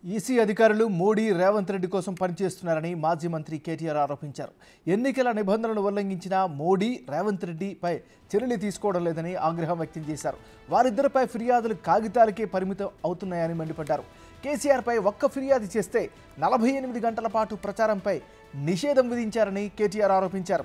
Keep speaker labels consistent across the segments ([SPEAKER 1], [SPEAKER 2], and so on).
[SPEAKER 1] EC అధికారులు మోడీ రేవంత్ రెడ్డి కోసం పనిచేస్తున్నారని మాజీ మంత్రి కేటీఆర్ ఆరోపించారు ఎన్నికల నిబంధనలు ఉల్లంఘించిన మోడీ రేవంత్ రెడ్డిపై చర్యలు తీసుకోవడం లేదని ఆగ్రహం వ్యక్తం చేశారు వారిద్దరిపై ఫిర్యాదులు కాగితాలకే పరిమితం అవుతున్నాయని మండిపడ్డారు కేసీఆర్పై ఒక్క ఫిర్యాదు చేస్తే నలభై ఎనిమిది గంటల పాటు ప్రచారంపై నిషేధం విధించారని కేటీఆర్ ఆరోపించారు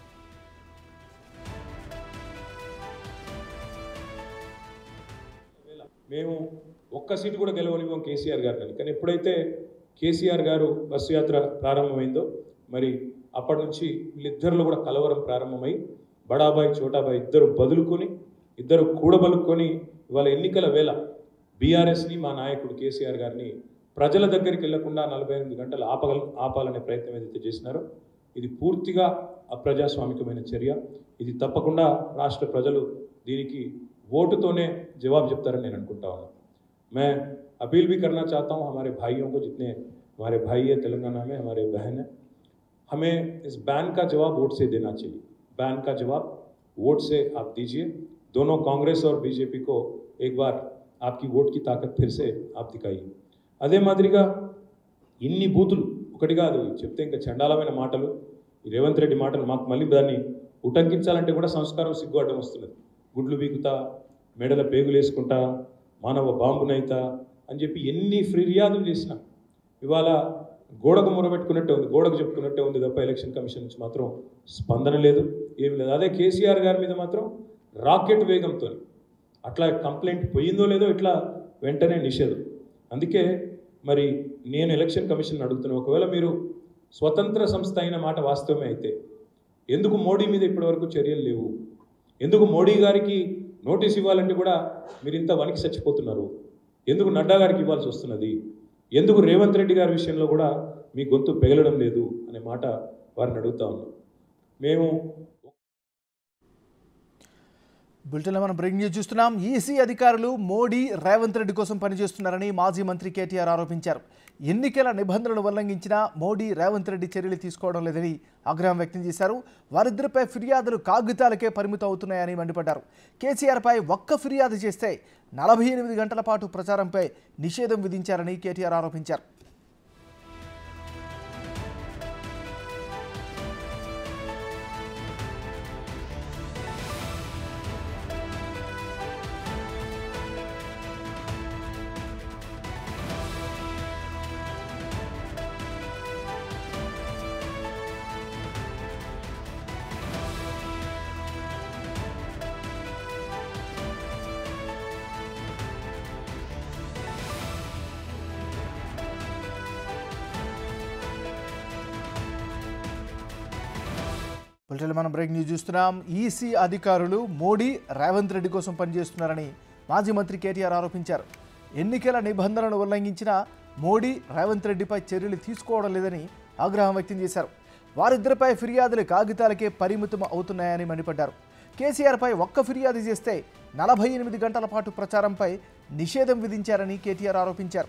[SPEAKER 2] మేము ఒక్క సీటు కూడా గెలవనివ్వం కేసీఆర్ గారిని కానీ ఎప్పుడైతే కేసీఆర్ గారు బస్సు యాత్ర ప్రారంభమైందో మరి అప్పటి నుంచి వీళ్ళిద్దరిలో కూడా కలవరం ప్రారంభమై బడాబాయ్ చోటాబాయ్ ఇద్దరు బదులుకొని ఇద్దరు కూడబలుకొని ఇవాళ ఎన్నికల వేళ బీఆర్ఎస్ని మా నాయకుడు కేసీఆర్ గారిని ప్రజల దగ్గరికి వెళ్లకుండా నలభై ఎనిమిది గంటలు ఆపగల ఆపాలనే ప్రయత్నం ఏదైతే చేసినారో ఇది పూర్తిగా అప్రజాస్వామికమైన చర్య ఇది తప్పకుండా రాష్ట్ర ప్రజలు దీనికి ఓటుతోనే జవాబు చెప్తారని నేను అనుకుంటా ఉన్నాను मैं अपील भी करना चाहता हूँ हमारे भाइयों को जितने हमारे भाई है तेलंगाना में हमारे बहन है हमें इस बैन का जवाब वोट से देना चाहिए बैन का जवाब वोट से आप दीजिए दोनों कांग्रेस और बीजेपी को एक बार आपकी वोट की ताकत फिर से आप दिखाइए అదే మాదిరిగా ఇన్ని బూతులు ఒకటి కాదు చెప్తే ఇంకా చండాలమైన మాటలు ఈ రేవంత్ రెడ్డి మాటలు మాకు మళ్ళీ దాన్ని ఉటంకించాలంటే కూడా సంస్కారం సిగ్గు అడ్డం వస్తున్నది గుడ్లు బీకుతా మెడల పేగులు వేసుకుంటా మానవ బాంబునైతా అని చెప్పి ఎన్ని ఫిర్యాదులు చేసినా ఇవాళ గోడకు మొరబెట్టుకున్నట్టే ఉంది గోడకు చెప్పుకున్నట్టే ఉంది తప్ప ఎలక్షన్ కమిషన్ నుంచి మాత్రం స్పందన లేదు ఏమి లేదు అదే కేసీఆర్ గారి మీద మాత్రం రాకెట్ వేగంతో అట్లా కంప్లైంట్ పోయిందో లేదో ఇట్లా వెంటనే నిషేధం అందుకే మరి నేను ఎలక్షన్ కమిషన్ అడుగుతున్నాను ఒకవేళ మీరు స్వతంత్ర సంస్థ అయిన మాట వాస్తవమే అయితే ఎందుకు మోడీ మీద ఇప్పటివరకు చర్యలు లేవు ఎందుకు మోడీ గారికి నోటీస్ ఇవ్వాలంటే కూడా మీరు ఇంత వనికి చచ్చిపోతున్నారు ఎందుకు నడ్డా గారికి ఇవ్వాల్సి వస్తున్నది ఎందుకు రేవంత్ రెడ్డి గారి విషయంలో కూడా మీ గొంతు పెగలడం లేదు అనే మాట వారిని అడుగుతా ఉన్నాం మేము
[SPEAKER 1] బులెటిన్లో మనం బ్రేకింగ్ న్యూస్ చూస్తున్నాం ఈసీ అధికారులు మోడీ రేవంత్ రెడ్డి కోసం పనిచేస్తున్నారని మాజీ మంత్రి కేటీఆర్ ఆరోపించారు ఎన్నికల నిబంధనలు ఉల్లంఘించిన మోడీ రేవంత్ రెడ్డి చర్యలు తీసుకోవడం లేదని ఆగ్రహం వ్యక్తం చేశారు వారిద్దరిపై ఫిర్యాదులు కాగితాలకే పరిమితం అవుతున్నాయని మండిపడ్డారు కేసీఆర్పై ఒక్క ఫిర్యాదు చేస్తే నలభై ఎనిమిది గంటల పాటు ప్రచారంపై నిషేధం విధించారని కేటీఆర్ ఆరోపించారు బులెటిన్లో మనం బ్రేక్ న్యూస్ చూస్తున్నాం ఈసీ అధికారులు మోడీ రేవంత్ రెడ్డి కోసం పనిచేస్తున్నారని మాజీ మంత్రి కేటీఆర్ ఆరోపించారు ఎన్నికల నిబంధనలను ఉల్లంఘించిన మోడీ రేవంత్ రెడ్డిపై చర్యలు తీసుకోవడం లేదని ఆగ్రహం వ్యక్తం చేశారు వారిద్దరిపై ఫిర్యాదులు కాగితాలకే పరిమితం అవుతున్నాయని మండిపడ్డారు కేసీఆర్పై ఒక్క ఫిర్యాదు చేస్తే నలభై ఎనిమిది గంటల పాటు ప్రచారంపై నిషేధం విధించారని కేటీఆర్ ఆరోపించారు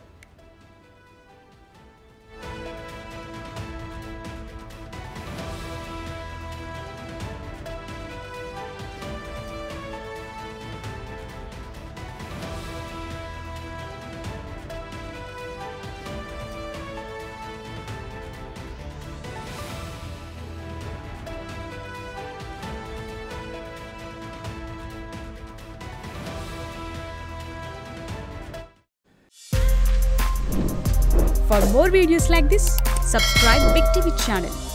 [SPEAKER 3] For more videos like this, subscribe Big TV channel